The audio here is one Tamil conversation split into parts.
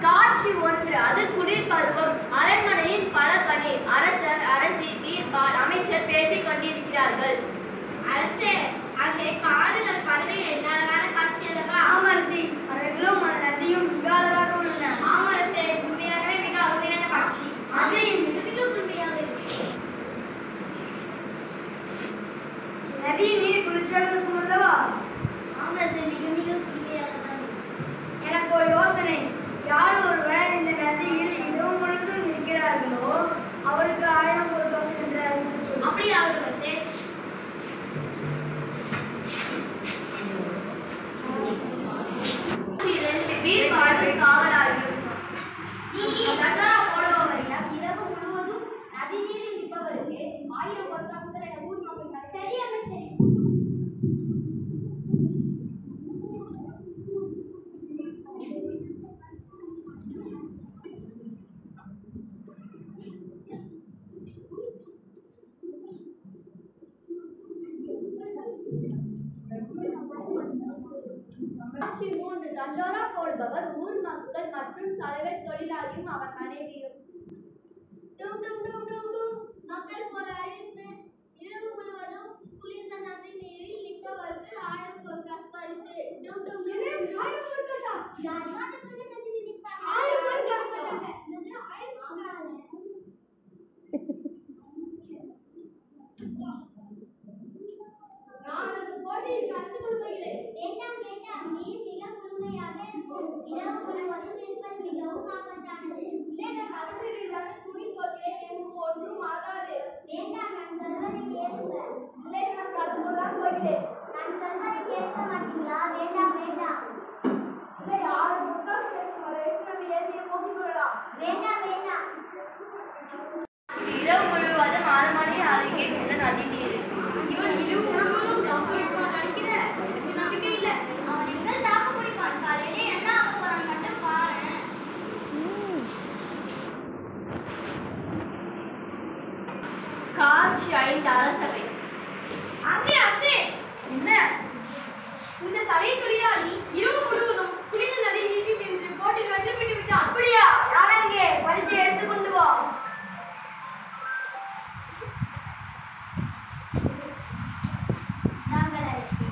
காட்சி ஒன்று அது குளிர் பருவம் அரண்மனையின் பல கணி அரசர் அரசி வீர்பால் அமைச்சர் பேசிக் கொண்டிருக்கிறார்கள் அரசே அங்கே காடுகள் பறவைகள் என்ன அழகான காட்சி அல்லவா ஆமரசி அவர்களும் நதியும் மிக அழகாக உள்ளன ஆமரசே உண்மையாகவே மிக அருமையான காட்சி அது மிக மிக உண்மையாக இருக்கு நதியின் நீர் குளிர்ச்சியாக இருக்கும் அல்லவா ஆமரசே மிக மிக உண்மையாக தான் இருக்கு. எனக்கு ஒரு யோசனை யார் ஒருவர் இந்த நதியில் இரவு முழுதும் நிற்கிறார்களோ அவருக்கு ஆயிரம் ஒரு தோசை என்று அறிவித்து சொல் அப்படியே ஆகுது அரசே வீர்பாலும் காவலாயும் நீ கட்டாரா போடுபவரிடம் இரவு முழுவதும் நதி நீரில் நிற்பவருக்கு ஆயிரம் பொருத்தங்கள் என ஊர் மக்கள் சரி அமைச்சரே காட்சி மூன்று தண்டோரா போடுபவர் ஊர் மக்கள் மற்றும் தலைவர் தொழிலாளியும் அவர் மனைவியும் டும் டும் டும் டும் டும் மக்கள் போராடின இரவு முழுவதும் குளிர்ந்த நதி நீரில் நிற்பவருக்கு ஆயிரம் பொருட்கள் பரிசு டும் டும் டும் டும் ஆயிரம் பொருட்களா யார் யார் குளிர்ந்த நதியில் நிற்பாங்க ஆயிரம் பொருட்கள் போட்டாங்க என்னது ஆயிரம் பொருட்கள் நான் அந்த போட்டியில் கலந்து கொள்கிறேன் வேண்டாம் வேண்டாம் நீர் மிக குளுமையாக இருக்கும் இரவு முழுவதும் நிற்பது மிகவும் ஆபத்தானது இல்லை நான் கடலில் இல்லாத துணி போகிறேன் எனக்கு ஒன்றும் ஆகாது வேண்டாம் நான் சொல்வதை கேளுங்க இல்லை நான் கடலுக்கு தான் போகிறேன் நான் சொல்வதை கேட்க மாட்டீங்களா வேண்டாம் வேண்டாம் இல்லை யாரை முட்டாள் கேட்கும் வரை நம்ம ஏற்றிய போகிக் கொள்ளலாம் வேண்டாம் வேண்டாம் இரவு முழுவதும் ஆறு மணி அருகே உள்ள நதி நீர் இவன் இரவு முழுவதும் கம்பெனிப்பான் நினைக்கிற எனக்கு நம்பிக்கை இல்ல அவன் எங்க தாக்கு பிடிப்பான் காலையில என்ன ஆக போறான் மட்டும் பாரு காட்சி ஐந்து அரசவை அங்கே அசே என்ன இந்த சபை தொழிலாளி இரவு முழுவதும் குளிர்ந்த நதி நீரில் நின்று போட்டியில் வெற்றி பெற்று விட்டான் அப்படியா யாரங்கே பரிசை எடுத்து கொண்டு வா நாங்கள் அரசே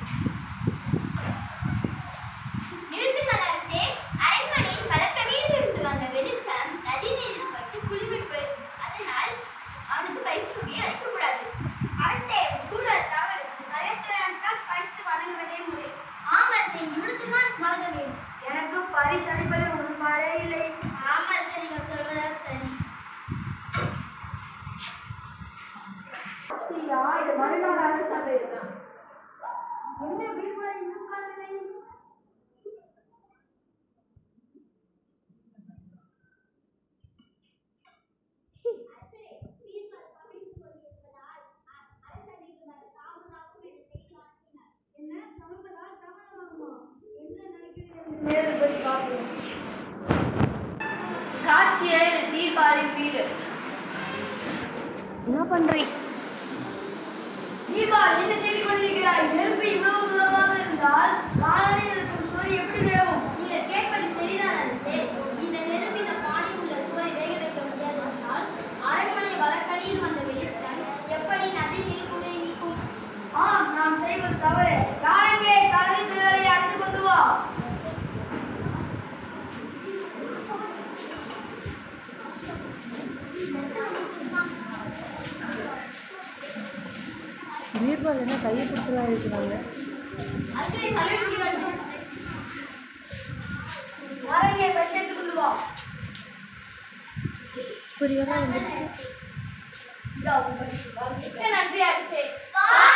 நிறுத்துங்கள் அரசே அரண்மனையின் வழக்கமையிலிருந்து வந்த வெளிச்சம் நதி நீரில் பட்டு குளிர்விப்பு அதனால் அவனுக்கு பரிசு தொகையை அளிக்கக்கூடாது அரசே கூட தவறு சரியத்தினால் பரிசு வழங்குவதே முறை ஆம் அரசே இவனுக்கு தான் வழங்க வேண்டும் எனக்கு பரிசு அளிப்பது உண்மையே இல்லை ஆமா அரசே நீங்கள் சொல்வதுதான் சரி அப்படியா இது மறுநாள் அரசவை தான் என்ன பீர்பால் இன்னும் காணவில்லை காட்சி ஏழு தீபாவளி வீடு என்ன பண்றீங்க தீபா என்ன செய்து கொண்டிருக்கிறாய் நெருப்பு இவ்வளவு தூரமாக இருந்தால் காலையில் இருக்கும் சோறு எப்படி வேகும் நீங்கள் கேட்பது சரிதான் அரசே இந்த நெருப்பு இந்த பானையில் உள்ள சோறை வேக வைக்க முடியாது என்றால் அரண்மனை வழக்கணியில் வந்த வெளிச்சம் எப்படி நதி நீர்க்குள்ளே நீக்கும் ஆம் நாம் செய்வது தவறு யாரெங்கே சலவை தொழிலாளியை அழைத்து கொண்டு வா பீர்பால் என்ன கையை பிடிச்சலாம் இருக்கிறாங்க அரசே சலவை முடியாது யாரெங்கே பரிசு எடுத்து கொண்டு வா புரியலாம் வந்துருச்சு இதோ உன் பரிசு. மிக்க நன்றி அரசே ஆ